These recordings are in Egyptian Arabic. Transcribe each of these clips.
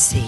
ازاي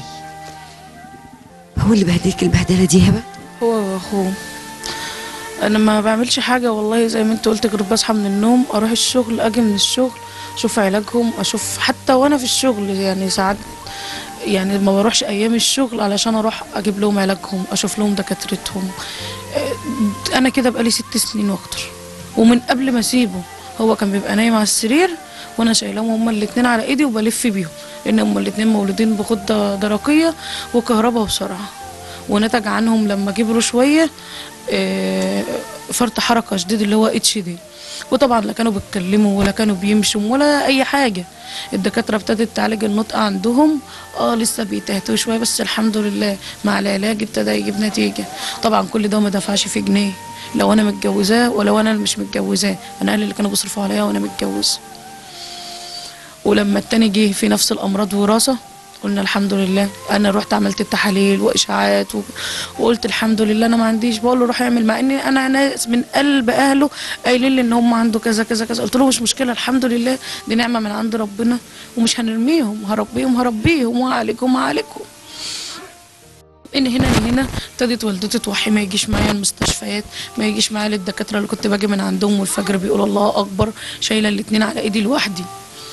هو اللي بهدلك البهدله دي هبه هو واخوه انا ما بعملش حاجه والله زي ما انت قلت غير بصحى من النوم اروح الشغل اجي من الشغل اشوف علاجهم اشوف حتى وانا في الشغل يعني ساعات يعني ما بروحش ايام الشغل علشان اروح اجيب لهم علاجهم اشوف لهم دكاترتهم آه، انا كده بقالي ست سنين واكتر ومن قبل ما اسيبه هو كان بيبقى نايم على السرير وانا شايلاهم هما الاتنين على ايدي وبلف بيهم لان هما الاتنين مولودين بغده درقيه وكهرباء بسرعه ونتج عنهم لما كبروا شويه آه، فرط حركه شديد اللي هو اتش دي وطبعا لا كانوا بيتكلموا ولا كانوا بيمشوا ولا اي حاجه الدكاتره ابتدت تعالج النطق عندهم اه لسه بيتهتوا شويه بس الحمد لله مع العلاج ابتدى يجيب نتيجه طبعا كل ده ما دفعش في جنيه لو انا متجوزاه ولو انا اللي مش متجوزاه انا اهلي اللي كانوا بيصرفوا عليا وانا متجوزه ولما التاني جه في نفس الامراض وراثه قلنا الحمد لله انا رحت عملت التحاليل واشاعات و... وقلت الحمد لله انا ما عنديش بقول له روح اعمل مع اني انا ناس من قلب اهله قايلين لي ان هم عنده كذا كذا كذا قلت له مش مشكله الحمد لله دي نعمه من عند ربنا ومش هنرميهم هربيهم هربيهم وهعالجهم هعالجهم من هنا لهنا ابتدت والدتي توحي ما يجيش معايا المستشفيات ما يجيش معايا للدكاتره اللي كنت باجي من عندهم والفجر بيقول الله اكبر شايله الاتنين على ايدي لوحدي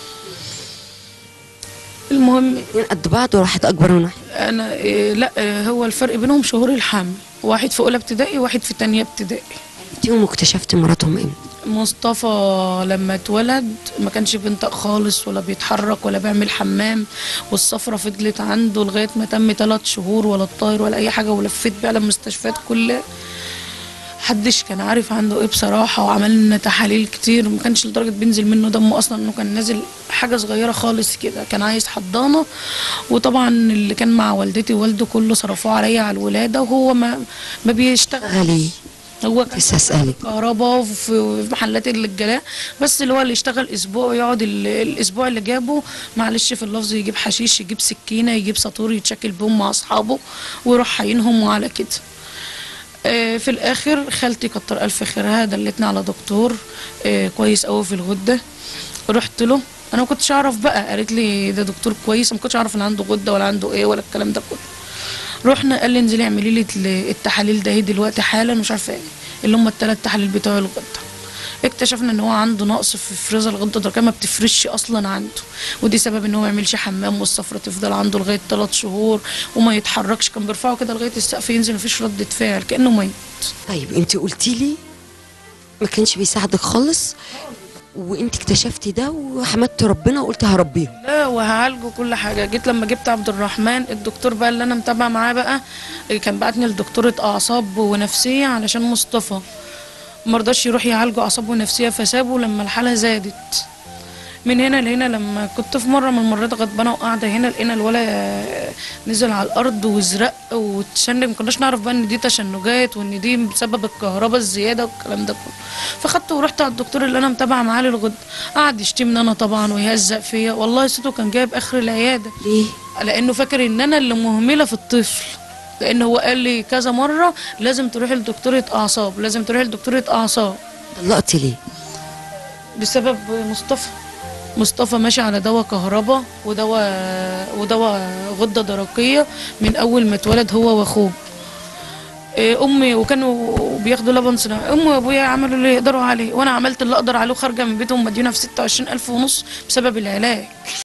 المهم اتنين قد بعض وراحت اكبر من واحد انا إيه لا إيه هو الفرق بينهم شهور الحمل واحد في اولى ابتدائي وواحد في تانية ابتدائي عرفتيهم واكتشفت مراتهم امتى مصطفى لما اتولد ما كانش بينطق خالص ولا بيتحرك ولا بيعمل حمام والصفرة فضلت عنده لغاية ما تم ثلاث شهور ولا الطاير ولا أي حاجة ولفيت بيه على المستشفيات كلها محدش كان عارف عنده ايه بصراحة وعملنا تحاليل كتير ما كانش لدرجة بينزل منه دم أصلا إنه كان نازل حاجة صغيرة خالص كده كان عايز حضانة وطبعا اللي كان مع والدتي ووالده كله صرفوه عليا على الولادة وهو ما ما بيشتغل غالي هو كان لسه اسالك كهرباء وفي في محلات الجلاء بس اللي هو اللي يشتغل اسبوع ويقعد ال- الاسبوع اللي جابه معلش في اللفظ يجيب حشيش يجيب سكينه يجيب ساطور يتشكل بهم مع اصحابه ويروح حاينهم وعلى كده آه، في الاخر خالتي كتر الف خيرها دلتني على دكتور آه، كويس قوي في الغده رحت له انا ما كنتش اعرف بقى قالت لي ده دكتور كويس ما كنتش اعرف ان عنده غده ولا عنده ايه ولا الكلام ده كله رحنا قال لي انزلي اعملي لي ال- التحاليل ده اهي دلوقتي حالا مش عارفه ايه اللي هم الثلاث تحاليل بتوع الغده اكتشفنا ان هو عنده نقص في افراز الغده الدرقيه ما بتفرزش اصلا عنده ودي سبب ان هو ما يعملش حمام والصفرة تفضل عنده لغايه ثلاث شهور وما يتحركش كان بيرفعه كده لغايه السقف ينزل مفيش ردة فعل كانه ميت طيب انت قلتي لي ما كانش بيساعدك خالص وانت اكتشفتي ده وحمدت ربنا وقلت هربيه لا وهعالجه كل حاجه جيت لما جبت عبد الرحمن الدكتور بقى اللي انا متابعه معاه بقى كان بعتني لدكتوره اعصاب ونفسيه علشان مصطفى مرضاش يروح يعالجه اعصاب ونفسيه فسابه لما الحاله زادت من هنا لهنا لما كنت في مره من المرات غضبانه وقاعده هنا لقينا الولا نزل على الارض وزرق وتشنج ما كناش نعرف بقى ان دي تشنجات وان دي بسبب الكهرباء الزياده والكلام ده كله فخدته ورحت على الدكتور اللي انا متابعه معاه للغد قعد يشتمني انا طبعا ويهزق فيا والله صوته كان جايب اخر العياده ليه لانه فاكر ان انا اللي مهمله في الطفل لان هو قال لي كذا مره لازم تروحي لدكتوره اعصاب لازم تروحي لدكتوره اعصاب طلقتي ليه بسبب مصطفى مصطفى ماشي على دواء كهرباء ودواء ودواء غده درقيه من اول ما اتولد هو واخوه إيه، امي وكانوا بياخدوا لبن صناعي امي وابويا عملوا اللي يقدروا عليه وانا عملت اللي اقدر عليه خارجه من بيتهم مديونه في 26000 ونص بسبب العلاج